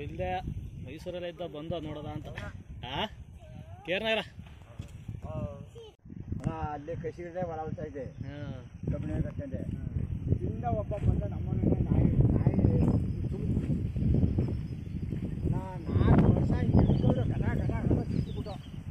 ಇಲ್ಲದೆ ಮೈಸೂರಲ್ಲೇ ಇದ್ದ ಬಂದ ನೋಡೋದ ಅಂತ ಆ ಕೇರ್ನಗರ ಅಣ್ಣ ಅಲ್ಲಿ ಕಸಿಗಿದೆ ಹೊಲ ಹೋಗ್ತಾ ಇದೆ ಹಾಂ ಕಬ್ಬಿಣ ಕಟ್ಟಂದೆ ಇದರಿಂದ ಒಬ್ಬ ಬಂದ ನಮ್ಮನೆ ನಾಯಿ ನಾಯಿ ತುಂಬ ನಾ ನಾಲ್ಕು ವರ್ಷ ಹಿಡ್ಕೊಂಡು ಗಡ ಗಡ ಗಡ ತಿಂದ್ಬಿಟ್ಟು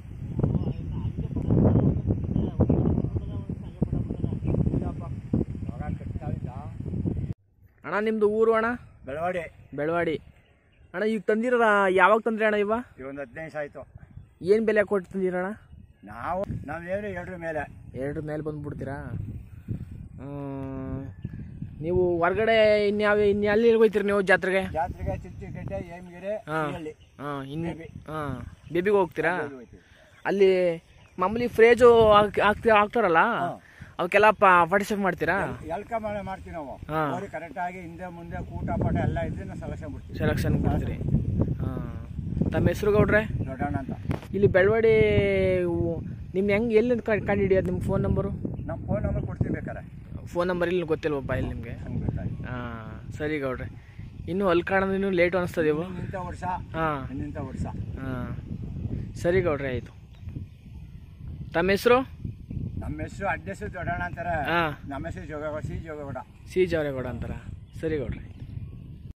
ಇಲ್ಲಪ್ಪ ಮಗ ಕಟ್ತಾ ಇದ್ದ ಅಣ್ಣ ನಿಮ್ಮದು ಊರು ಅಣ್ಣ ಬೆಳವಾಡಿ ಬೆಳವಾಡಿ ಅಣ್ಣ ಈಗ ತಂದಿರ ಯಾವಾಗ ತಂದ್ರಿ ಅಣ್ಣ ಇವ ಈ ಒಂದು ಹದಿನೈದು ಆಯ್ತು ಏನು ಬೆಲೆ ಕೊಟ್ಟು ತಂದಿರಣ್ಣ ನಾವು ನಾವೇನು ಎರಡರ ಮೇಲೆ ಎರಡ್ರ ಮೇಲೆ ಬಂದ್ಬಿಡ್ತೀರಾ ಹ್ಮ್. ನೀವು ಹೊರ್ಗಡೆ ಇನ್ಯಾವ ಇನ್ಯಾಲ್ಲಿ ಹೋಗ್ತೀರಿ ನೀವು ಜಾತ್ರೆಗೆ ಜಾತ್ರೆಗೆ ಚಿಟ್ಟಿಕಟ್ಟೆ ಏಮ್ಗೆರೆ ಹಾಂ ಹಳ್ಳಿ ಹಾಂ ಇನ್ನು ಬೇಬಿ. ಹಾಂ ಬೇಬಿಗೆ ಹೋಗ್ತೀರಾ ಅಲ್ಲಿ ಹೋಗ್ತೀವಿ. ಅಲ್ಲಿ ಮಾಮೂಲಿ ಫ್ರೇಜು ಹಾಕ್ತಿ ಹಾಕ್ತಾರಲ್ಲ ಹಾಂ. ಅವಕ್ಕೆಲ್ಲ ಪಾರ್ಟಿಸಿಪೇಟ್ ಮಾಡ್ತೀರಾ ಎಲ್ಕ ಮಳೆ ಮಾಡ್ತೀವಿ ನಾವು ಹಾಂ. ಅವ್ರಿಗೆ ಕರೆಕ್ಟಾಗಿ ಹಿಂದೆ ಮುಂದೆ ಕೂಟ ಪಾಠ ಎಲ್ಲ ಇದ್ರೆ ನಾವು ಸೆಲೆಕ್ಷನ್ ಬಿಡ್ತೀವಿ ಸೆಲೆಕ್ಷನ್ ಕೊಡ್ತೀರಿ ಹಾಂ ತಮ್ಮ ಹೆಸರು ಗೌಡ್ರೆ ದೊಡ್ಡಣ್ಣ ಅಂತ ಇಲ್ಲಿ ಬೆಳವಾಡಿ ನಿಮ್ಗೆ ಹೆಂಗೆ ಎಲ್ಲಿ ಕಂಡು ಹಿಡಿಯೋದು ನಿಮ್ಮ ಫೋನ್ ನಂಬರು ನಮ್ಮ ಫೋನ್ ನಂಬರ್ ಕೊಡ್ತೀವಿ ಬೇಕಾರೆ ಫೋನ್ ನಂಬರ್ ಇಲ್ಲಿ ಗೊತ್ತಿಲ್ವಪ್ಪ ಇಲ್ಲಿ ನಿಮಗೆ ಹಂಗೆ ಗೊತ್ತಾಯ್ತು ಹಾಂ ಸರಿ ಗೌಡ್ರೆ ಇನ್ನೂ ಅಲ್ಲಿ ಕಾಣೋದು ಇನ್ನೂ ಲೇಟ್ ಅನಿಸ್ತದೆ ಇವು ಇಂಥ ವರ್ಷ ಹಾಂ ಇಂಥ ವರ್ಷ ಹಾಂ ಸರಿ ಗೌಡ್ರೆ ಆಯಿತು ತಮ್ಮ ಹೆಸರು ನಮ್ಮ ಹೆಸರು ಅಡ್ರೆಸ್ ದೊಡ್ಡಣ್ಣ ಅಂತಾರೆ ಹಾಂ ನಮ್ಮ ಹೆಸರು ಜೋಗಗೌಡ ಸಿ ಜೋಗಗೌಡ ಸಿ ಜವರೇಗೌಡ ಅಂತಾರ ಸರಿ ಗೌಡ್ರೆ